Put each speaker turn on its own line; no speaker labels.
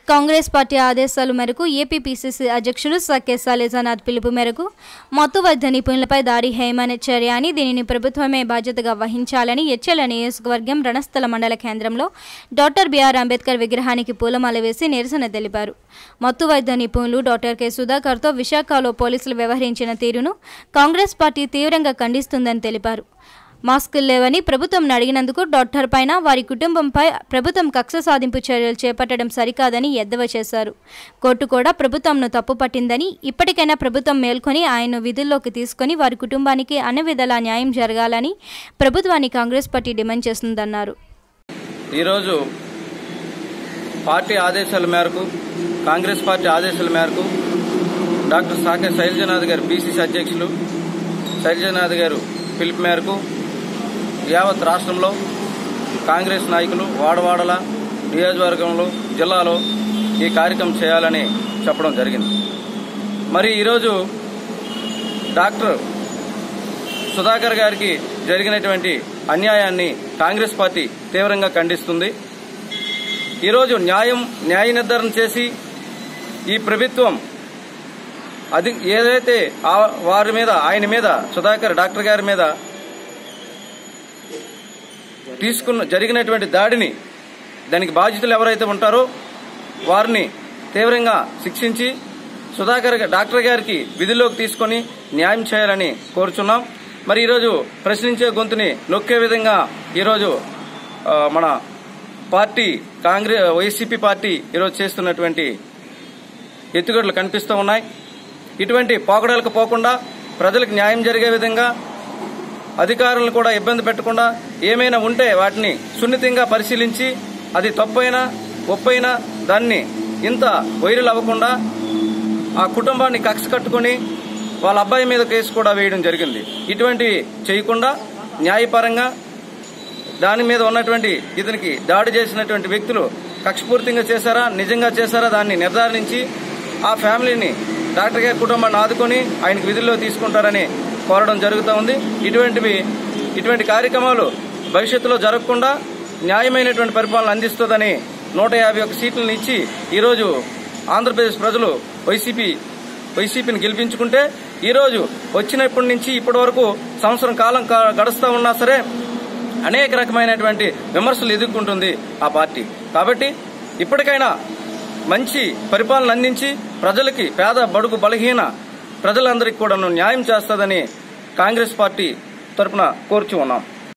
Congress party ఆదేశాల మేరకు AP PCC అధ్యక్షుడు సఖ్య శైలజానాథ్ పిలుపు మేరకు మత్తు వైద్య నిపుణులపై దాడి హేయమైన చర్య అని దీనిని ప్రభుత్వమే బాధ్యతగా వహించాలని ఎచ్చెల నియోజకవర్గం రణస్థల మండల కేంద్రంలో డాక్టర్ బిఆర్ అంబేద్కర్ విగ్రహానికి పూలమాల వేసి నిరసన తెలిపారు మత్తు వైద్య నిపుణులు డాక్టర్ కె సుధాకర్తో విశాఖలో పోలీసులు వ్యవహరించిన తీరును కాంగ్రెస్ పార్టీ తీవ్రంగా ఖండిస్తుందని తెలిపారు మాస్కులు లేవని ప్రభుత్వం అడిగినందుకు డాక్టర్ పైన వారి కుటుంబంపై ప్రభుత్వం కక్ష సాధింపు చర్యలు చేపట్టడం సరికాదని ఎద్దవ చేశారు కోర్టు కూడా ప్రభుత్వంను తప్పుపట్టిందని ఇప్పటికైనా ప్రభుత్వం మేల్కొని ఆయన్ను విధుల్లోకి తీసుకొని వారి కుటుంబానికి అన్ని విధాలా న్యాయం జరగాలని ప్రభుత్వాన్ని కాంగ్రెస్ పార్టీ డిమాండ్ చేస్తుందన్నారు
ఈరోజు పార్టీ ఆదేశాల మేరకు కాంగ్రెస్ పార్టీ ఆదేశాల మేరకు డాక్టర్ సాకే శైలజనాథ్ గారు బీసీసీ అధ్యక్షులు శైలజనాథ్ గారు పిలుపు మేరకు యావత్ రాష్ట్రంలో కాంగ్రెస్ నాయకులు వాడవాడల నియోజకవర్గంలో జిల్లాలో ఈ కార్యక్రమం చేయాలని చెప్పడం జరిగింది మరి ఈరోజు డాక్టర్ సుధాకర్ గారికి జరిగినటువంటి అన్యాయాన్ని కాంగ్రెస్ పార్టీ తీవ్రంగా ఖండిస్తుంది ఈరోజు న్యాయం న్యాయ నిర్ధారణ చేసి ఈ ప్రభుత్వం అది ఏదైతే ఆ- వారి మీద ఆయన మీద సుధాకర్ డాక్టర్ గారి మీద తీసుకున్న జరిగినటువంటి దాడిని దానికి బాధ్యతలు ఎవరైతే ఉంటారో వారిని తీవ్రంగా శిక్షించి సుధాకర్ గా- డాక్టర్ గారికి విధుల్లోకి తీసుకొని న్యాయం చేయాలని కోరుచున్నాం మరి ఈరోజు ప్రశ్నించే గొంతుని నొక్కే విధంగా ఈరోజు ఆ, మన పార్టీ కాంగ్రెస్ వైసీపీ పార్టీ ఈరోజు చేస్తున్నటువంటి ఎత్తుగడలు కనిపిస్తూ ఉన్నాయి ఇటువంటి పోకడలకు పోకుండా ప్రజలకు న్యాయం జరిగే విధంగా అధికారులను కూడా ఇబ్బంది పెట్టకుండా ఏమైనా ఉంటే వాటిని సున్నితంగా పరిశీలించి అది తప్పైనా ఒప్పైనా దాన్ని ఇంత వైరల్ అవ్వకుండా ఆ కుటుంబాన్ని కక్ష కట్టుకుని వాళ్ళ అబ్బాయి మీద కేసు కూడా వేయడం జరిగింది ఇటువంటివి చేయకుండా న్యాయపరంగా దాని మీద ఉన్నటువంటి ఇతనికి దాడి చేసినటువంటి వ్యక్తులు కక్షపూర్తిగా చేశారా నిజంగా చేశారా దాన్ని నిర్ధారించి ఆ ఫ్యామిలీని డాక్టర్ గారి కుటుంబాన్ని ఆదుకొని ఆయనకు విధుల్లో తీసుకుంటారని కోరడం జరుగుతూ ఉంది ఇటువంటివి ఇటువంటి కార్యక్రమాలు భవిష్యత్తులో జరగకుండా న్యాయమైనటువంటి పరిపాలన అందిస్తుందని నూట యాభై ఒక్క సీట్లను ఇచ్చి ఈరోజు ఆంధ్రప్రదేశ్ ప్రజలు వైసీపీ వైసీపీని గెలిపించుకుంటే ఈరోజు వచ్చినప్పటి నుంచి ఇప్పటి వరకు సంవత్సరం కాలం కా- గడుస్తూ ఉన్నా సరే అనేక రకమైనటువంటి విమర్శలు ఎదుర్కొంటుంది ఆ పార్టీ కాబట్టి ఇప్పటికైనా మంచి పరిపాలన అందించి ప్రజలకి పేద బడుగు బలహీన ప్రజలందరికీ కూడా న్యాయం చేస్తుందని కాంగ్రెస్ పార్టీ తరపున కోరుచు ఉన్నాం